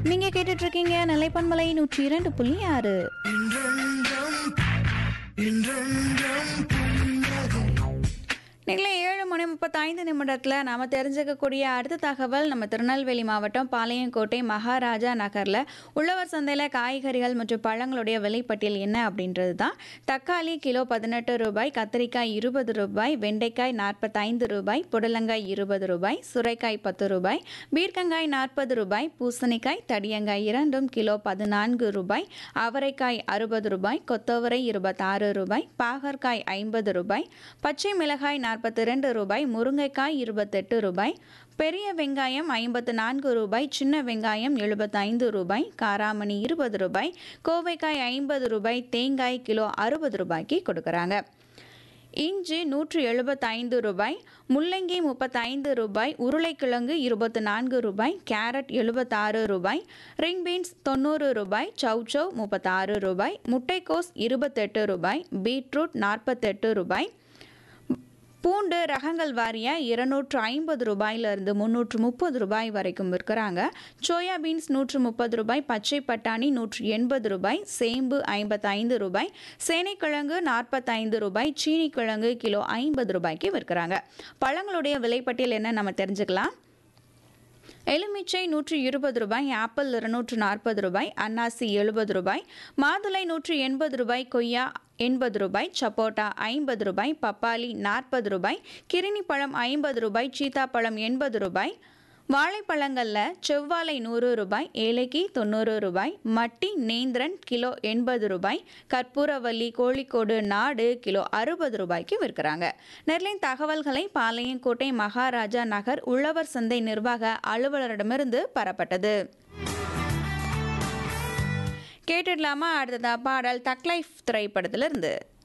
நீங்க கேட்டுட்டு இருக்கீங்க நிலைப்பன்மலை நூற்றி இரண்டு புள்ளி ஆறு நீங்களே ஏழு மணி முப்பத்தைந்து நிமிடத்தில் நாம் தெரிஞ்சுக்கக்கூடிய அடுத்த தகவல் நம்ம திருநெல்வேலி மாவட்டம் பாளையங்கோட்டை மகாராஜா நகரில் உழவர் சந்தையில் காய்கறிகள் மற்றும் பழங்களுடைய விலைப்பட்டியல் என்ன அப்படின்றது தான் தக்காளி கிலோ பதினெட்டு ரூபாய் கத்திரிக்காய் இருபது ரூபாய் வெண்டைக்காய் நாற்பத்தைந்து ரூபாய் புடலங்காய் இருபது ரூபாய் சுரைக்காய் பத்து ரூபாய் பீர்க்கங்காய் நாற்பது ரூபாய் பூசணிக்காய் தடியங்காய் இரண்டும் கிலோ பதினான்கு ரூபாய் அவரைக்காய் அறுபது ரூபாய் கொத்தவரை இருபத்தாறு ரூபாய் பாகற்காய் ஐம்பது ரூபாய் பச்சை மிளகாய் நாற்பத்தி ரெண்டு ரூபாய் முருங்கைக்காய் இருபத்தெட்டு ரூபாய் பெரிய வெங்காயம் ஐம்பத்து நான்கு ரூபாய் சின்ன வெங்காயம் எழுபத்தைந்து ரூபாய் காராமணி இருபது ரூபாய் கோவைக்காய் ஐம்பது ரூபாய் தேங்காய் கிலோ அறுபது ரூபாய்க்கு கொடுக்குறாங்க இஞ்சி நூற்று எழுபத்தைந்து ரூபாய் முள்ளங்கி முப்பத்தைந்து ரூபாய் உருளைக்கிழங்கு இருபத்து நான்கு ரூபாய் கேரட் எழுபத்தாறு ரூபாய் ரிங் பீன்ஸ் தொண்ணூறு ரூபாய் சௌச்சௌ முப்பத்தாறு ரூபாய் முட்டைக்கோஸ் இருபத்தெட்டு ரூபாய் பீட்ரூட் நாற்பத்தெட்டு ரூபாய் பூண்டு ரகங்கள் வாரியாக இருநூற்று ஐம்பது ரூபாயிலிருந்து முந்நூற்று முப்பது ரூபாய் வரைக்கும் விற்கிறாங்க சோயா பீன்ஸ் நூற்று முப்பது ரூபாய் பச்சை பட்டாணி நூற்று எண்பது ரூபாய் சேம்பு ஐம்பத்தைந்து ரூபாய் சேனைக்கிழங்கு நாற்பத்தைந்து ரூபாய் சீனிக்கிழங்கு கிலோ ஐம்பது ரூபாய்க்கு விற்கிறாங்க பழங்களுடைய விலைப்பட்டியல் என்ன நம்ம தெரிஞ்சுக்கலாம் எலுமிச்சை நூற்றி இருபது ரூபாய் ஆப்பிள் இருநூற்று நாற்பது ரூபாய் அன்னாசி எழுபது ரூபாய் மாதுளை நூற்றி எண்பது ரூபாய் கொய்யா எண்பது ரூபாய் சப்போட்டா ஐம்பது ரூபாய் பப்பாளி நாற்பது ரூபாய் கிரினி பழம் ஐம்பது ரூபாய் சீத்தாப்பழம் எண்பது ரூபாய் வாழைப்பழங்களில் செவ்வாழை நூறு ரூபாய் ஏலக்கி தொண்ணூறு ரூபாய் மட்டி நேந்திரன் கிலோ எண்பது ரூபாய் கற்பூரவல்லி கோழிக்கோடு நாடு கிலோ அறுபது ரூபாய்க்கு விற்கிறாங்க நெல்லின் தகவல்களை பாளையங்கோட்டை மகாராஜா நகர் உழவர் சந்தை நிர்வாக அலுவலரிடமிருந்து பெறப்பட்டது கேட்டுடலாமா அடுத்ததா பாடல் தக்லைஃப் திரைப்படத்திலிருந்து